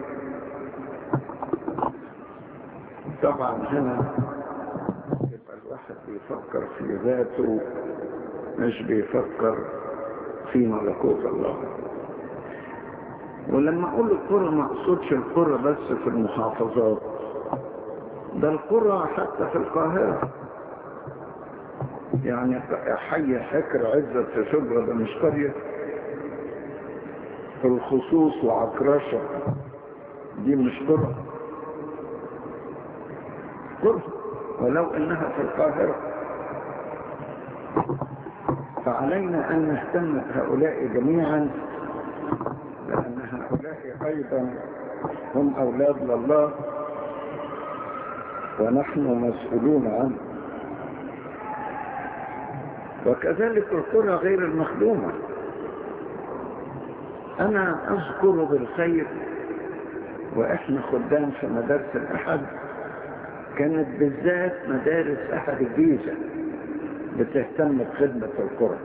[SPEAKER 1] طبعا هنا يبقى الواحد بيفكر في ذاته مش بيفكر في ملكوت الله ولما اقول القرى ما اقصدش القرى بس في المحافظات ده القرى حتى في القاهرة يعني حي حكر عزة في شبرا ده مش قرية في الخصوص وعكرشة دي مش قرى قرى ولو انها في القاهرة فعلينا ان نهتم بهؤلاء جميعا لان هؤلاء ايضا هم اولاد لله ونحن مسؤولون عنه وكذلك القرى غير المخدومة أنا أذكر بالخير وإحنا خدام في مدارس الأحد كانت بالذات مدارس أحد الجيزة بتهتم بخدمة القرى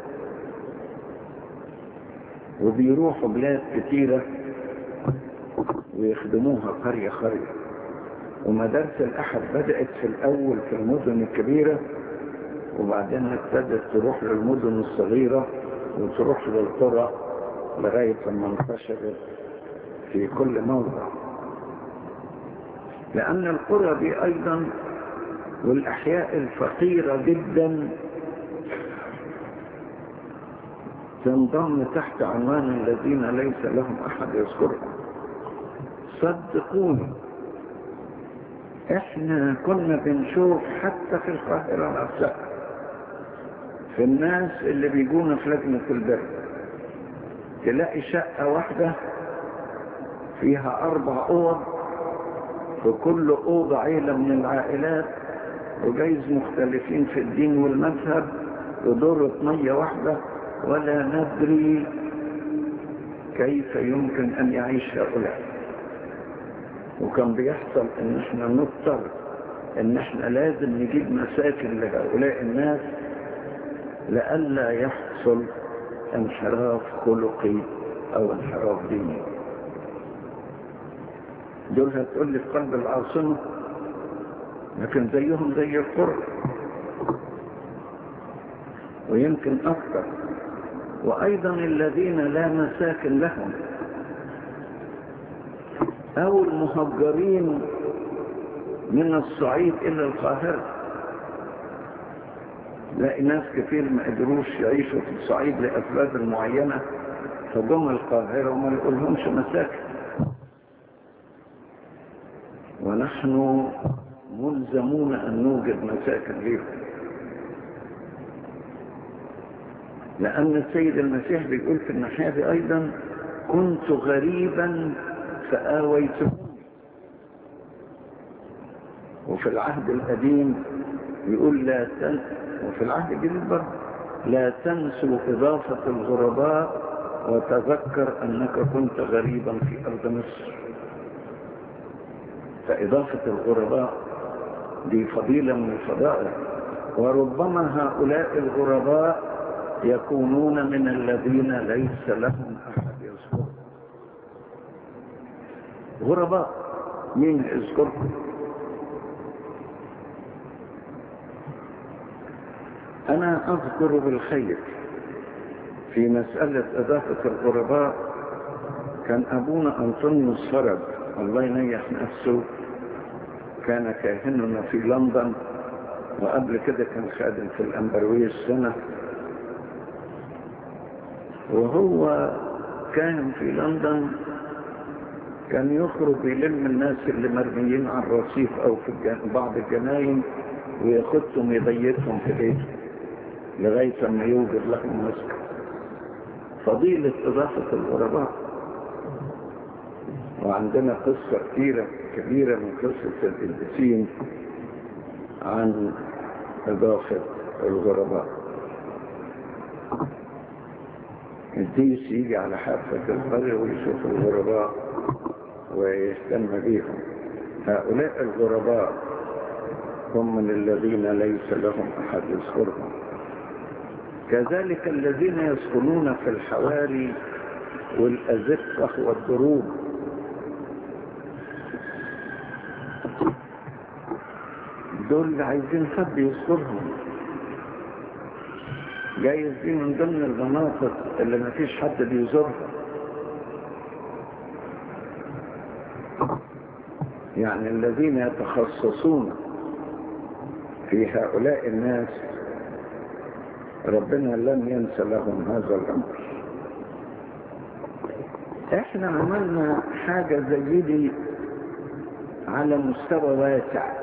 [SPEAKER 1] وبيروحوا بلاد كتيرة ويخدموها قرية قرية ومدارس الأحد بدأت في الأول في المدن الكبيرة وبعدين ابتدت تروح للمدن الصغيرة وتروح للقرى لغاية ما انتشرت في كل موضع لأن القرى دي أيضا والأحياء الفقيرة جدا تنضم تحت عنوان الذين ليس لهم أحد يذكرهم صدقوني احنا كنا بنشوف حتى في القاهرة نفسها في الناس اللي بيجونا في لجنة البر تلاقي شقة واحدة فيها أربع أوض في كل أوضة عيلة من العائلات وجايز مختلفين في الدين والمذهب ودورة مية واحدة ولا ندري كيف يمكن أن يعيش هؤلاء وكان بيحصل ان احنا نضطر ان احنا لازم نجيب مساكن لهؤلاء الناس لئلا يحصل انحراف خلقي او انحراف ديني دول هتقول لي في قلب العاصمة لكن زيهم زي القرى ويمكن اكثر وايضا الذين لا مساكن لهم او المهجرين من الصعيد الى القاهرة لاقي ناس كثير ما قدروش يعيشوا في الصعيد لاسباب معينة فجم القاهرة وما لقولهمش مساكن ونحن ملزمون ان نوجد مساكن ليهم لان السيد المسيح بيقول في الناحية دي ايضا كنت غريبا فآويتموني وفي العهد القديم يقول لا تن وفي العهد الجديد برضه لا تنسوا إضافة الغرباء وتذكر أنك كنت غريبا في أرض مصر فإضافة الغرباء دي فضيلة من الفضائل وربما هؤلاء الغرباء يكونون من الذين ليس لهم أحد يذكرهم غرباء مين يذكرهم أنا أذكر بالخير في مسألة إضافة الغرباء كان أبونا أنطونيوس فرج الله ينيح نفسه كان كاهننا في لندن وقبل كده كان خادم في الأمبروية السنة وهو كان في لندن كان يخرج يلم الناس اللي مرميين على الرصيف أو في الجن... بعض الجناين وياخدهم يضيقهم في بيته لغاية ما يوجد لهم مسكن فضيلة إضافة الغرباء وعندنا قصة كثيرة كبيرة من قصة القديسين عن إضافة الغرباء الديس يجي على حافة القرية ويشوف الغرباء ويهتم بهم هؤلاء الغرباء هم من الذين ليس لهم أحد يذكرهم كذلك الذين يسكنون في الحواري والأزقة والدروب دول اللي عايزين حد يذكرهم جايز دي من ضمن المناطق اللي ما فيش حد بيزورها يعني الذين يتخصصون في هؤلاء الناس ربنا لم ينسى لهم هذا الأمر احنا عملنا حاجة زي دي على مستوى واسع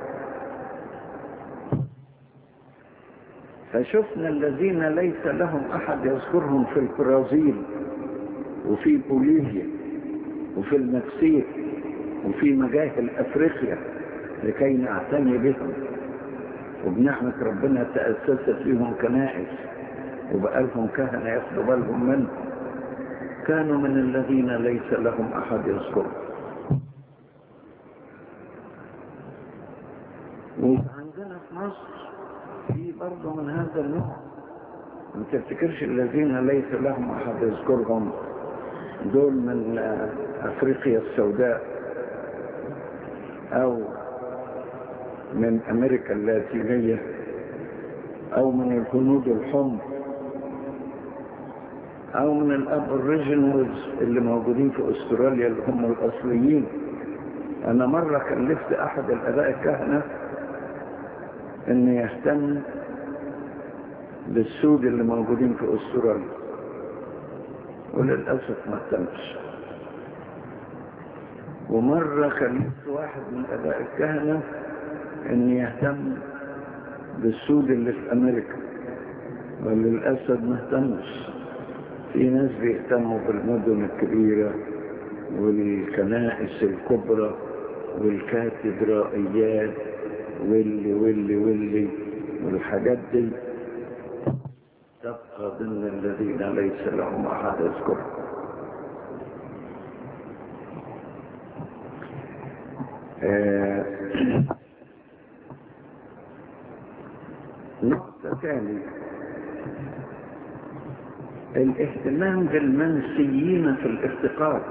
[SPEAKER 1] فشفنا الذين ليس لهم أحد يذكرهم في البرازيل وفي بوليفيا وفي المكسيك وفي مجاهل أفريقيا لكي نعتني بهم وبنعمة ربنا تأسست فيهم كنائس وبقى لهم كهنة ياخدوا بالهم منهم كانوا من الذين ليس لهم أحد يذكرهم وعندنا في مصر في برضه من هذا النوع ما تفتكرش الذين ليس لهم أحد يذكرهم دول من أفريقيا السوداء أو من أمريكا اللاتينية أو من الهنود الحمر أو من الأبوريجينالز اللي موجودين في أستراليا اللي هم الأصليين أنا مرة كلفت أحد الآباء الكهنة إن يهتم بالسود اللي موجودين في أستراليا وللأسف ما اهتمش ومرة كلفت واحد من آباء الكهنة إن يهتم بالسود اللي في أمريكا وللأسف ما اهتمش في ناس بيهتموا بالمدن الكبيرة والكنائس الكبرى والكاتدرائيات واللي واللي واللي والحاجات دي تبقى ضمن الذين ليس لهم أحد يذكرهم آه نقطة ثانية الاهتمام بالمنسيين في الافتقار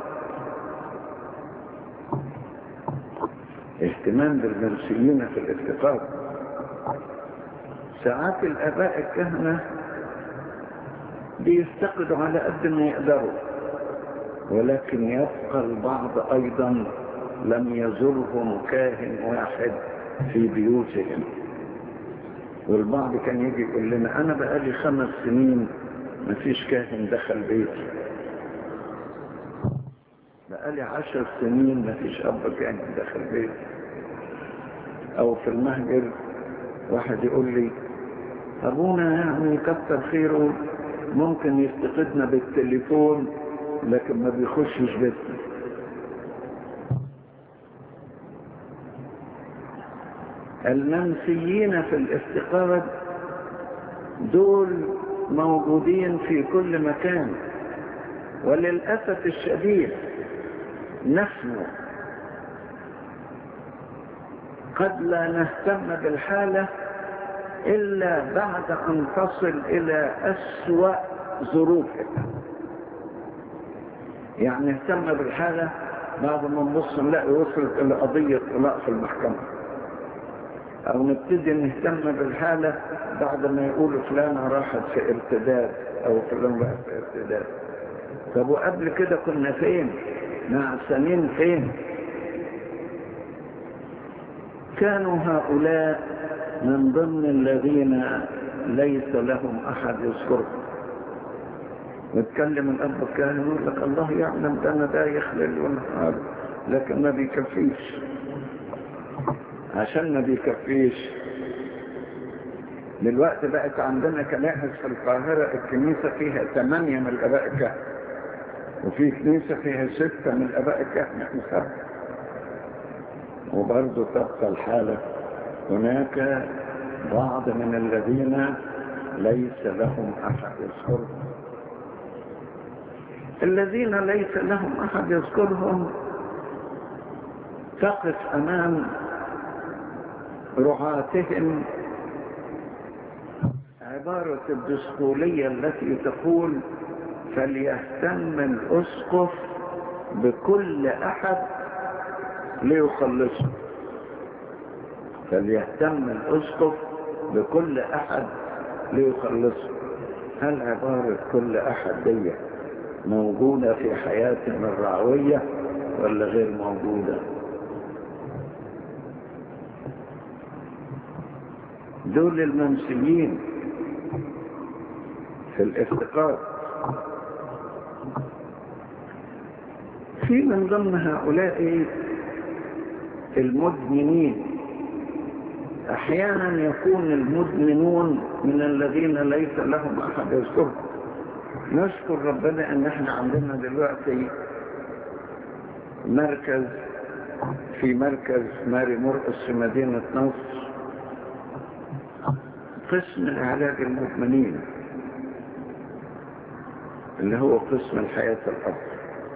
[SPEAKER 1] اهتمام بالمنسيين في الافتقار ساعات الآباء الكهنة بيفتقدوا على قد ما يقدروا ولكن يبقى البعض أيضا لم يزرهم كاهن واحد في بيوتهم والبعض كان يجي يقول لنا أنا بقالي خمس سنين ما فيش كاهن دخل بيتي بقالي عشر سنين ما فيش أب كاهن دخل بيتي أو في المهجر واحد يقول لي أبونا يعني كتر خيره ممكن يفتقدنا بالتليفون لكن ما بيخشش بيتنا المنسيين في الافتقاد دول موجودين في كل مكان وللأسف الشديد نحن قد لا نهتم بالحالة إلا بعد أن تصل إلى أسوأ ظروفها يعني نهتم بالحالة بعد ما نبص نلاقي وصلت إلى قضية طلاق في المحكمة أو نبتدي نهتم بالحالة بعد ما يقولوا فلانة راحت في ارتداد أو فلان راح في ارتداد طب وقبل كده كنا فين؟ نعسانين فين؟ كانوا هؤلاء من ضمن الذين ليس لهم أحد يذكرهم نتكلم الأب كان يقول لك الله يعلم ده أنا دايخ ليل ونهار لكن ما بيكفيش عشان ما بيكفيش دلوقتي بقت عندنا كنائس في القاهرة الكنيسة فيها ثمانية من الآباء الكهنة وفي كنيسة فيها ستة من الآباء الكهنة احنا سبعة وبرضه تبقى الحالة هناك بعض من الذين ليس لهم أحد يذكرهم الذين ليس لهم أحد يذكرهم تقف أمام رعاتهم عبارة الدسقولية التي تقول فليهتم الأسقف بكل أحد ليخلصه فليهتم الأسقف بكل أحد ليخلصه هل عبارة كل أحد دي موجودة في حياتنا الرعوية ولا غير موجودة دول المنسيين في الافتقار في من ضمن هؤلاء المدمنين احيانا يكون المدمنون من الذين ليس لهم احد يذكرهم نشكر ربنا ان احنا عندنا دلوقتي مركز في مركز ماري مرقس في مدينة نصر قسم العلاج المدمنين اللي هو قسم الحياة الأرض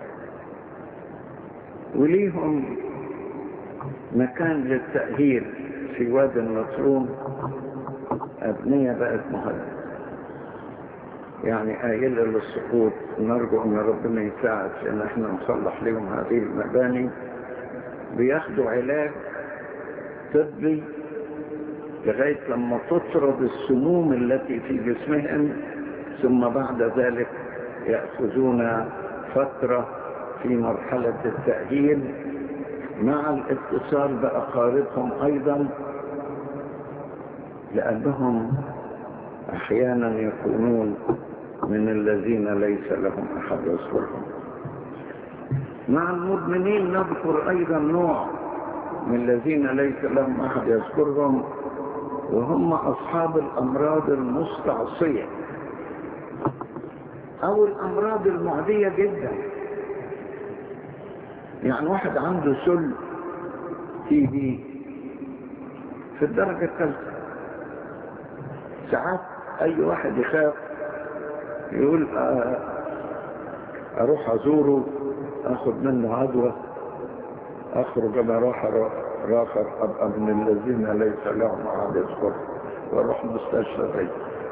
[SPEAKER 1] وليهم مكان للتأهيل في وادي النطرون أبنية بقت مهدد يعني آيلة للسقوط نرجو أن ربنا يساعد في أن احنا نصلح لهم هذه المباني بياخدوا علاج طبي لغاية لما تطرد السموم التي في جسمهم ثم بعد ذلك يأخذون فترة في مرحلة التأهيل مع الاتصال بأقاربهم أيضا لأنهم أحيانا يكونون من الذين ليس لهم أحد يصبرهم مع المدمنين نذكر أيضا نوع من الذين ليس لهم أحد يذكرهم وهم أصحاب الأمراض المستعصية أو الأمراض المعدية جدا يعني واحد عنده سل تي بي في الدرجة الثالثة ساعات أي واحد يخاف يقول أروح أزوره أخذ منه عدوى أخرج أنا راح راخر أبقى من الذين ليس لهم أحد يذكر وأروح مستشفى زي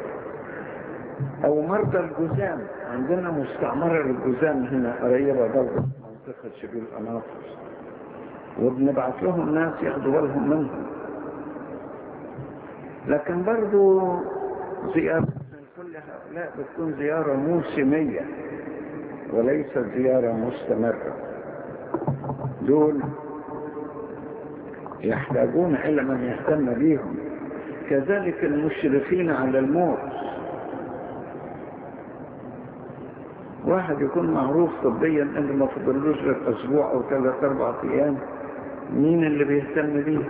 [SPEAKER 1] أو مرضى الجزام عندنا مستعمرة الجزام هنا قريبة برضه منطقة شبيل القناطر وبنبعث لهم ناس ياخدوا بالهم منهم لكن برضو زيارة كل هؤلاء بتكون زيارة موسمية وليست زيارة مستمرة دول يحتاجون إلى من يهتم بهم كذلك المشرفين على الموت واحد يكون معروف طبيا انه ما فضلوش غير اسبوع او ثلاث اربع ايام مين اللي بيهتم بيه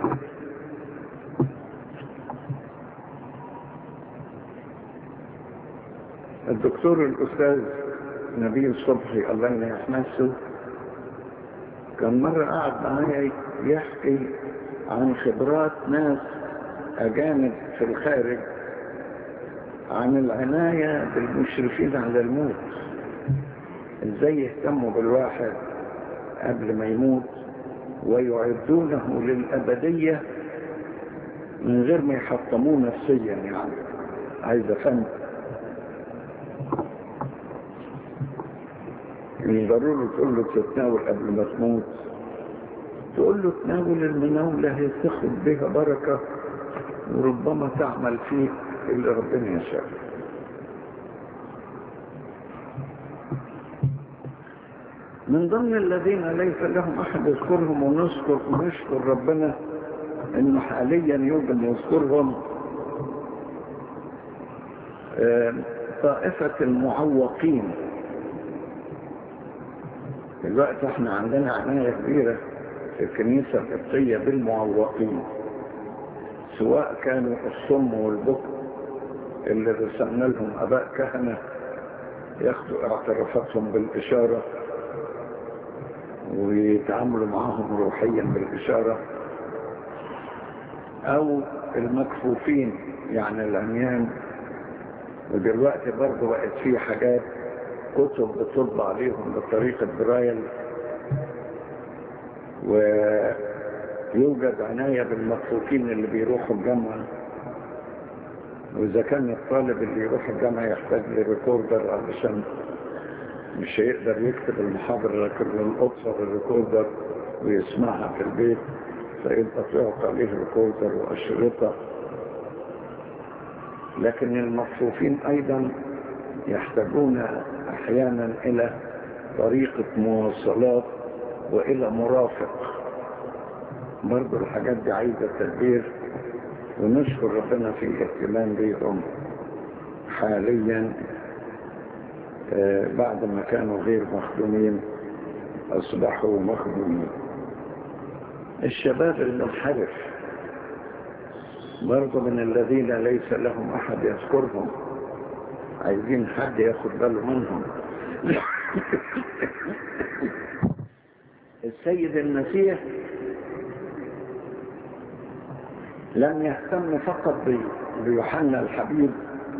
[SPEAKER 1] الدكتور الاستاذ نبيل صبحي الله ينعم نفسه كان مرة قاعد معايا يحكي عن خبرات ناس أجانب في الخارج عن العناية بالمشرفين على الموت ازاي يهتموا بالواحد قبل ما يموت ويعدونه للأبدية من غير ما يحطموه نفسيا يعني عايز فن مش ضروري تقول له تتناول قبل ما تموت تقول له تناول المناولة هي تاخد بها بركة وربما تعمل فيه اللي ربنا يشاء من ضمن الذين ليس لهم أحد يذكرهم ونذكر ونشكر ربنا إنه حاليا يوجد يذكرهم طائفة المعوقين دلوقتي احنا عندنا عناية كبيرة في الكنيسة القبطية بالمعوقين سواء كانوا الصم والبكر اللي رسمنا لهم اباء كهنة ياخدوا اعترافاتهم بالاشارة ويتعاملوا معهم روحيا بالاشارة او المكفوفين يعني العميان ودلوقتي برضه بقت في حاجات كتب بتطبع عليهم بطريقة برايل ويوجد عناية بالمكفوفين اللي بيروحوا الجامعة وإذا كان الطالب اللي يروح الجامعة يحتاج لريكوردر علشان مش هيقدر يكتب المحاضرة لكن الأطفال الريكوردر ويسمعها في البيت فيبقى تعطى عليه ريكوردر وأشرطة لكن المكفوفين أيضا يحتاجون أحيانا إلى طريقة مواصلات وإلى مرافق برضو الحاجات دي عايزة تدبير ونشكر ربنا في اهتمام بيهم حاليا بعد ما كانوا غير مخدومين أصبحوا مخدومين الشباب المنحرف برضو من الذين ليس لهم أحد يذكرهم عايزين حد ياخد باله منهم السيد المسيح لم يهتم فقط بيوحنا الحبيب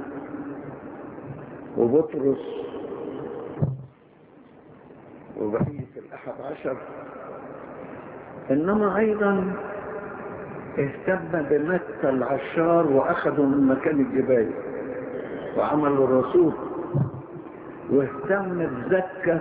[SPEAKER 1] وبطرس وبقية الأحد عشر إنما أيضا اهتم بمتى العشار وأخذوا من مكان الجبال وعملوا الرسول واهتم بزكة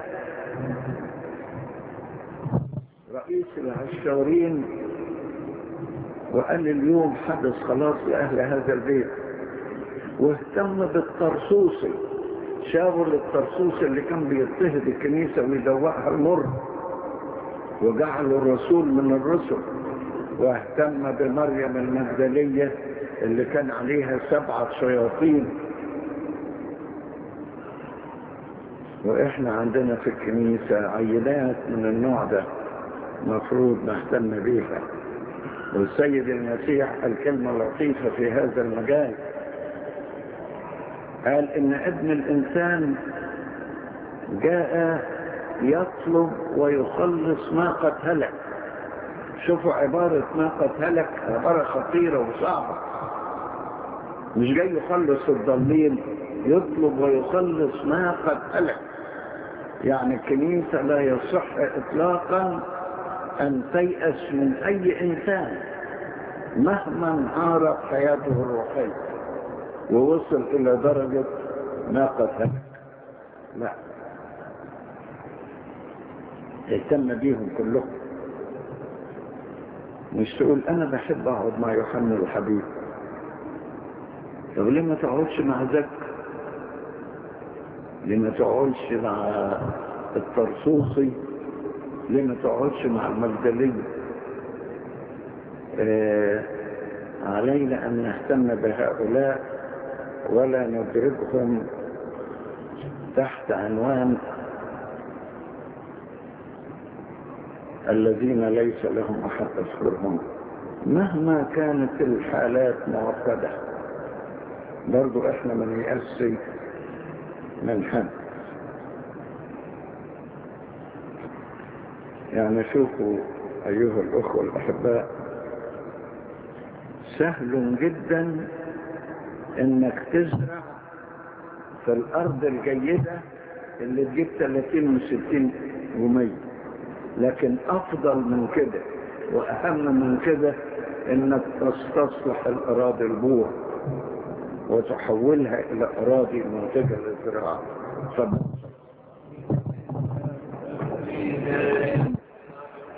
[SPEAKER 1] رئيس العشارين وقال اليوم حدث خلاص لأهل هذا البيت واهتم بالطرسوسي شاور الطرسوسي اللي كان بيضطهد الكنيسة ويدوقها المر وجعله الرسول من الرسل واهتم بمريم المجدلية اللي كان عليها سبعة شياطين واحنا عندنا في الكنيسة عينات من النوع ده مفروض نهتم بيها والسيد المسيح الكلمة لطيفة في هذا المجال قال ان ابن الانسان جاء يطلب ويخلص ما قد هلك شوفوا عبارة ما قد هلك عبارة خطيرة وصعبة مش جاي يخلص الضالين يطلب ويخلص ما قد هلك يعني الكنيسة لا يصح اطلاقا ان تيأس من اي انسان مهما انهارت حياته الروحية ووصل الى درجة ما قد هلك لا اهتم بيهم كلهم مش تقول انا بحب اقعد مع يوحنا الحبيب طب ليه ما تقعدش مع زك ليه ما تقعدش مع الطرسوسي ليه ما تقعدش مع المجدلية آه علينا ان نهتم بهؤلاء ولا ندركهم تحت عنوان الذين ليس لهم أحد يذكرهم مهما كانت الحالات معقدة برضو احنا من يأسي من حد يعني شوفوا أيها الأخوة الأحباء سهل جدا انك تزرع في الأرض الجيدة اللي تجيب 30 و 60 و100 لكن افضل من كده واهم من كده انك تستصلح الاراضي البور وتحولها الى اراضي منتجه للزراعه اتفضل